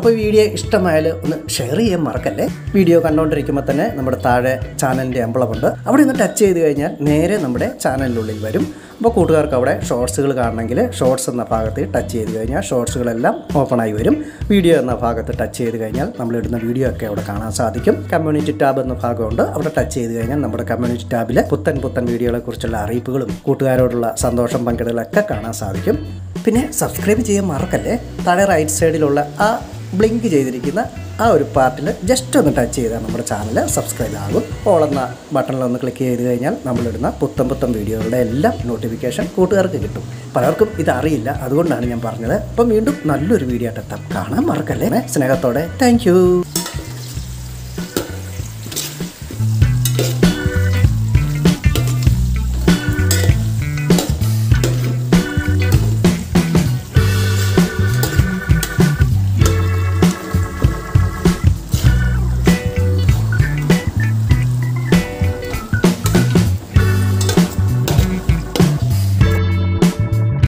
അപ്പോൾ വീഡിയോ ഇഷ്ടമായാൽ ഒന്ന് ഷെയർ ചെയ്യാൻ മറക്കല്ലേ വീഡിയോ കണ്ടുകൊണ്ടിരിക്കുമ്പോൾ തന്നെ നമ്മുടെ താഴെ ചാനലിൻ്റെ എംബ്ലമുണ്ട് അവിടെ ഒന്ന് ടച്ച് ചെയ്ത് കഴിഞ്ഞാൽ നേരെ നമ്മുടെ ചാനലിനുള്ളിൽ വരും അപ്പോൾ കൂട്ടുകാർക്ക് അവിടെ ഷോർട്സുകൾ കാണണമെങ്കിൽ ഷോർട്സ് എന്ന ഭാഗത്ത് ടച്ച് ചെയ്ത് കഴിഞ്ഞാൽ ഷോർട്സുകളെല്ലാം ഓപ്പണായി വരും വീഡിയോ എന്ന ഭാഗത്ത് ടച്ച് ചെയ്ത് കഴിഞ്ഞാൽ നമ്മളിടുന്ന വീഡിയോ ഒക്കെ അവിടെ കാണാൻ സാധിക്കും കമ്മ്യൂണിറ്റി ടാബ് എന്ന ഭാഗമുണ്ട് അവിടെ ടച്ച് ചെയ്ത് കഴിഞ്ഞാൽ നമ്മുടെ കമ്മ്യൂണിറ്റി ടാബിൽ പുത്തൻ പുത്തൻ വീഡിയോകളെ കുറിച്ചുള്ള അറിയിപ്പുകളും കൂട്ടുകാരോടുള്ള സന്തോഷം പങ്കിടലൊക്കെ കാണാൻ സാധിക്കും പിന്നെ സബ്സ്ക്രൈബ് ചെയ്യാൻ മറക്കല്ലേ താഴെ റൈറ്റ് സൈഡിലുള്ള ആ ബ്ലിങ്ക് ചെയ്തിരിക്കുന്ന ആ ഒരു പാർട്ടിൽ ജസ്റ്റ് ഒന്ന് ടച്ച് ചെയ്താൽ നമ്മുടെ ചാനൽ സബ്സ്ക്രൈബ് ആകും ഓൾ എന്ന ബട്ടണിൽ ഒന്ന് ക്ലിക്ക് ചെയ്ത് കഴിഞ്ഞാൽ നമ്മളിടുന്ന പുത്തൻ പുത്തൻ വീഡിയോകളുടെ എല്ലാം നോട്ടിഫിക്കേഷൻ കൂട്ടുകാർക്ക് കിട്ടും പലർക്കും ഇത് അറിയില്ല അതുകൊണ്ടാണ് ഞാൻ പറഞ്ഞത് അപ്പം വീണ്ടും നല്ലൊരു വീഡിയോ ആയിട്ട് എത്താം കാണാൻ മറക്കല്ലേ സ്നേഹത്തോടെ താങ്ക്